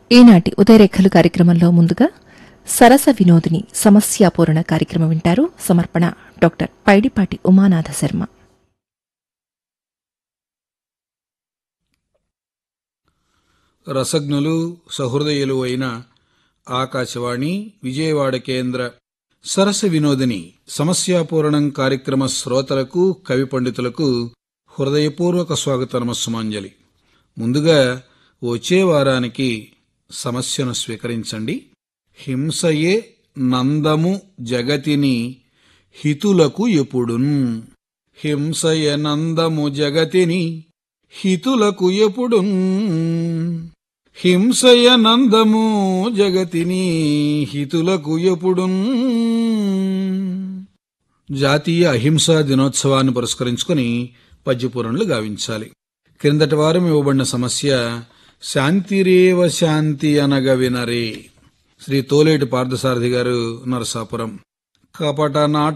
ఈనాటి ఉదయరేఖలు కార్యక్రమంలో ముందుగా సరస వినోదిని సమస్యాపూరణ కార్యక్రమం వింటారు సమర్పణ డాక్టర్ పైడిపాటి ఉమానాథ శర్మ రసజ్ఞులు సహృదయులు అయిన ఆకాశవాణి విజయవాడ కేంద్ర సరస వినోదిని సమస్యాపూరణం కార్యక్రమ శ్రోతలకు కవి పండితులకు హృదయపూర్వక స్వాగత నమస్సుమాంజలి ముందుగా వచ్చే వారానికి సమస్యను స్వీకరించండి హింసయే నందము జగతిని హితులకు ఎప్పుడున్ హింసయ నందము జగతిని హితులకు ఎప్పుడున్ హింసయ నందము జగతిని హితులకు ఎప్పుడున్ జాతీయ అహింసా దినోత్సవాన్ని పురస్కరించుకుని పద్యపూరణలు గావించాలి క్రిందటి వారం ఇవ్వబడిన సమస్య శాంతిరేవ శాంతి అనగ వినరే శ్రీ తోలేటి పార్థసారథి గారు నరసాపురం కపట నాట